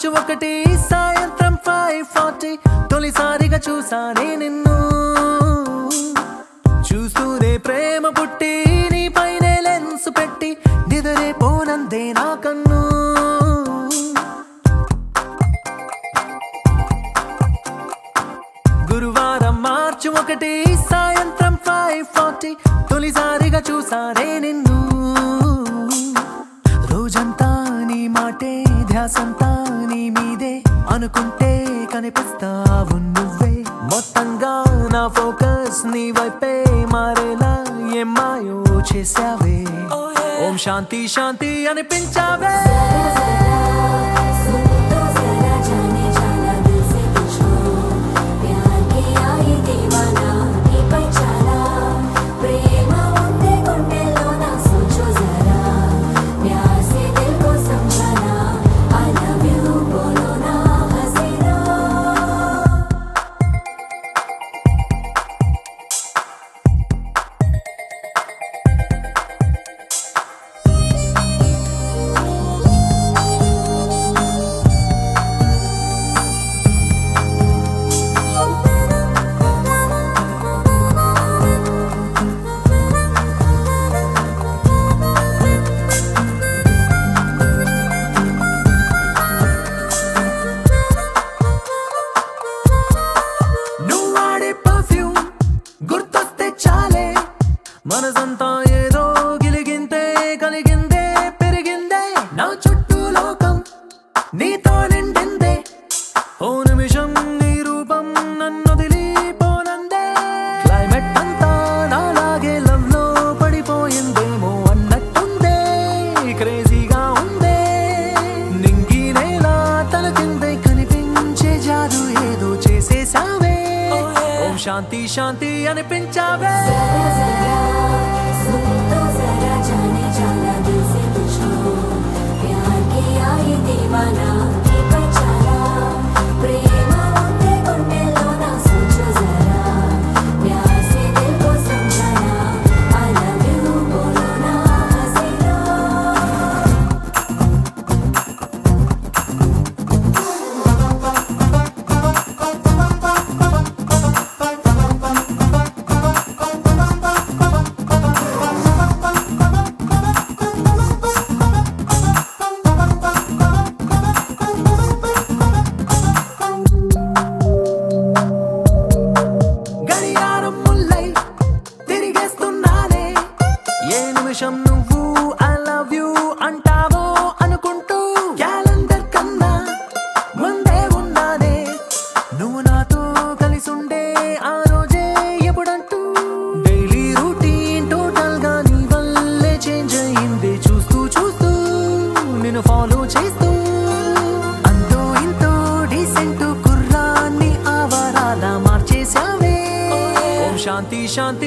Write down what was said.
మార్చి ఒకటి సాయంత్రం five forty తొలిసారిగా చూసానే నిన్ను చూస్తూనే ప్రేమ పుట్టి నీ పైనే లెన్స్ పెట్టి నిదరే పోనందే నా కన్ను గురువారం మార్చి ఒకటి సాయంత్రం ఫైవ్ ఫార్టీ తొలిసారిగా చూసానే నిన్ను రోజంతా నీ మాటే ధ్యాసంతా నీ మీదే అనుకుంటే కనిపిస్తావు నువ్వే మొత్తంగా నా ఫోకస్ నీ వైపే మారేలా ఏమాయో చేసావే ఓం శాంతి శాంతి అనిపించావే सुन तो जरा जाने जाना दिल से पूछो प्यार किया ये दीवाना నీ పై చాలా ప్రేమ ఉందే గుండెలో నా సోచో జరా प्यार से दिल को समझाना आई लव यू बोलो ना हसीना నువ్వు వాడే పర్ఫ్యూమ్ గుర్తొస్తే చాలే మనసంతా ఏదో గిలిగింతే కలిగిందే పెరిగిందే నా చుట్టూ లోకం నీతో నిండిందే ఓ నిమిషం నీ రూపం నన్ను పోనందే క్లైమేట్ అంతా నాలాగే లవ్ లో పడిపోయిందేమో అన్నట్టుందే క్రేజీగా ఉందే నింగి నేల తల కిందే కనిపించే జాదు ఏదో చేసేసావే ఓం శాంతి శాంతి అనిపించావే जरा जरा सुन तो जरा जाने जाना दिल से पूछो प्यार किया ये दीवाना నీ పై చాలా ప్రేమ ఉందే గుండెలో నా సోచో జరా प्यार से दिल को समझाना आई लव यू बोलो ना हसीना గడియారం ముల్లై తిరిగేస్తున్నానే ఏ నిమిషం నువ్వు ఐ లవ్ యూ అంటావో అనుకుంటూ క్యాలెండర్ కన్నా ముందే ఉన్నానే నువ్వు నాతో కలిసి ఉండే ఆ రోజే ఎప్పుడంటూ డైలీ రూటీన్ టోటల్ గా నీ వల్లే చేంజ్ అయింది చూస్తూ చూస్తూ నేను ఫాలో చేస్తూ అంతో ఇంతో డీసెంట్ కుర్రాన్ని ఆవరాలా మార్చేసావే ఓం శాంతి శాంతి